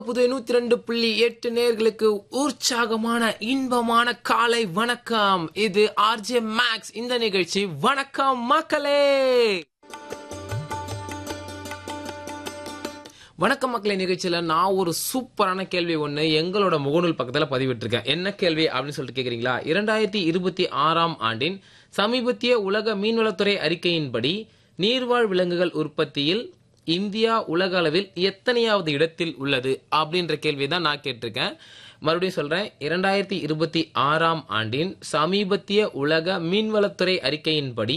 புது நூத்தி ரெண்டு புள்ளி எட்டு நேர்களுக்கு உற்சாகமான இன்பமான காலை வணக்கம் இது ஆர்ஜே மேக்ஸ் இந்த நிகழ்ச்சி வணக்கம் மக்களே வணக்கம் மக்களே நிகழ்ச்சியில நான் ஒரு சூப்பரான கேள்வி ஒண்ணு எங்களோட முகநூல் பக்கத்துல பதிவிட்டிருக்கேன் என்ன கேள்வி அப்படின்னு சொல்லிட்டு கேக்குறீங்களா இரண்டாயிரத்தி இருபத்தி ஆறாம் ஆண்டின் சமீபத்திய உலக மீன்வளத்துறை அறிக்கையின்படி நீர்வாழ் விலங்குகள் உற்பத்தியில் இந்தியா உலக அளவில் எத்தனையாவது இடத்தில் உள்ளது அப்படின்ற கேள்வி தான் நான் கேட்டிருக்கேன் மறுபடியும் சொல்றேன் இரண்டாயிரத்தி இருபத்தி ஆறாம் ஆண்டின் சமீபத்திய உலக மீன்வளத்துறை அறிக்கையின்படி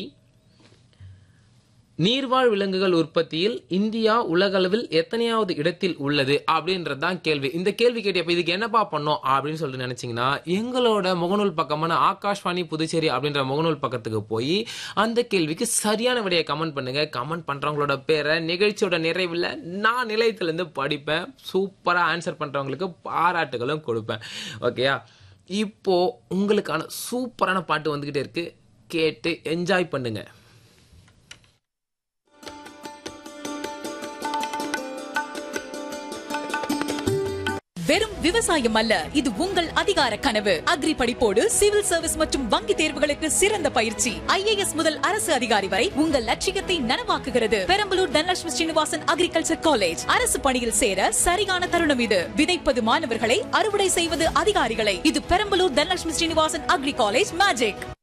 நீர்வாழ் விலங்குகள் உற்பத்தியில் இந்தியா உலகளவில் எத்தனையாவது இடத்தில் உள்ளது அப்படின்றது தான் கேள்வி இந்த கேள்வி கேட்டப்ப இதுக்கு என்னப்பா பண்ணோம் அப்படின்னு சொல்லிட்டு நினைச்சீங்கன்னா எங்களோட முகநூல் பக்கமான ஆகாஷ்வாணி புதுச்சேரி அப்படின்ற முகநூல் பக்கத்துக்கு போய் அந்த கேள்விக்கு சரியான விடையை கமெண்ட் பண்ணுங்க கமெண்ட் பண்றவங்களோட பேரை நிகழ்ச்சியோட நிறைவில் நான் நிலையத்திலிருந்து படிப்பேன் சூப்பரா ஆன்சர் பண்றவங்களுக்கு பாராட்டுகளும் கொடுப்பேன் ஓகேயா இப்போ உங்களுக்கான சூப்பரான பாட்டு வந்துகிட்டே இருக்கு கேட்டு என்ஜாய் பண்ணுங்க வெறும் விவசாயம் அல்ல இது உங்கள் அதிகார கனவு அக்ரி படிப்போடு சிவில் சர்வீஸ் மற்றும் வங்கி தேர்வுகளுக்கு சிறந்த பயிற்சி ஐஏஎஸ் முதல் அரசு அதிகாரி வரை உங்கள் லட்சியத்தை நனவாக்குகிறது பெரம்பலூர் தனலட்சுமி ஸ்ரீனிவாசன் அக்ரிகல்ச்சர் காலேஜ் அரசு பணியில் சேர சரியான தருணம் இது விதைப்பது மாணவர்களை அறுவடை செய்வது அதிகாரிகளை இது Perambalur Dhanalakshmi Srinivasan agri college magic